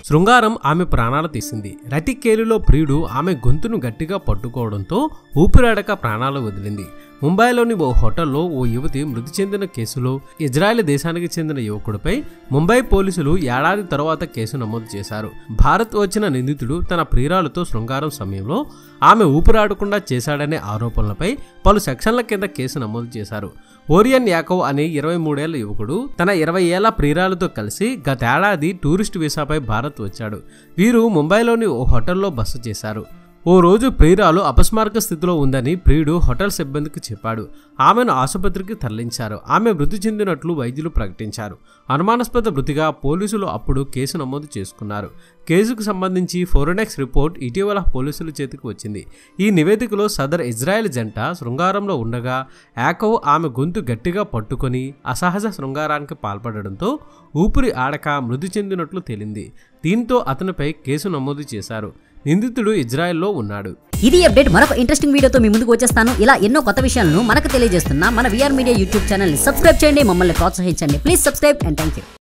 శృంగారం ఆమె ప్రాణాలు తీసింది రతికేలులో ప్రియుడు ఆమె గొంతును గట్టిగా పట్టుకోవడంతో ఊపిరాడక ప్రాణాలు వదిలింది ముంబైలోని ఓ హోటల్లో ఓ యువతి మృతి చెందిన కేసులో ఇజ్రాయెల్ దేశానికి చెందిన యువకుడిపై ముంబై పోలీసులు ఏడాది తర్వాత కేసు నమోదు చేశారు భారత్ వచ్చిన నిందితుడు తన ప్రియురాలతో శృంగారం సమయంలో ఆమె ఊపిరాడకుండా చేశాడనే ఆరోపణలపై పలు సెక్షన్ల కింద కేసు నమోదు చేశారు ఓరియన్ యాకవ్ అనే ఇరవై మూడేళ్ల యువకుడు తన ఇరవై ఏళ్ల ప్రియురాలతో కలిసి గతేడాది టూరిస్ట్ వీసాపై భారత్ వచ్చాడు వీరు ముంబైలోని ఓ హోటల్లో బస చేశారు ఓ రోజు ప్రియురాలు అపస్మారక స్థితిలో ఉందని ప్రియుడు హోటల్ సిబ్బందికి చెప్పాడు ఆమెను ఆసుపత్రికి తరలించారు ఆమె మృతి చెందినట్లు వైద్యులు ప్రకటించారు అనుమానాస్పద మృతిగా పోలీసులు అప్పుడు కేసు నమోదు చేసుకున్నారు కేసుకు సంబంధించి ఫోరెనెక్స్ రిపోర్ట్ ఇటీవల పోలీసుల చేతికి వచ్చింది ఈ నివేదికలో సదర్ ఇజ్రాయెల్ జంట శృంగారంలో ఉండగా యాకవ్ ఆమె గొంతు గట్టిగా పట్టుకొని అసహజ శృంగారానికి పాల్పడడంతో ఊపిరి ఆడక మృతి చెందినట్లు తేలింది దీంతో అతనిపై కేసు నమోదు చేశారు నిందితుడు ఇజ్రాయెల్లో ఉన్నాడు ఇది అప్డేట్ మరొక ఇంట్రెస్టింగ్ వీడియోతో మీ ముందుకు వచ్చేస్తాను ఇలా ఎన్నో కొత్త విషయాలను మనకు తెలియజేస్తున్న మన విఆర్ మీడియా యూట్యూబ్ ఛానల్ ని సబ్స్క్రైబ్ చేయండి మమ్మల్ని ప్రోత్సహించండి please subscribe and thank you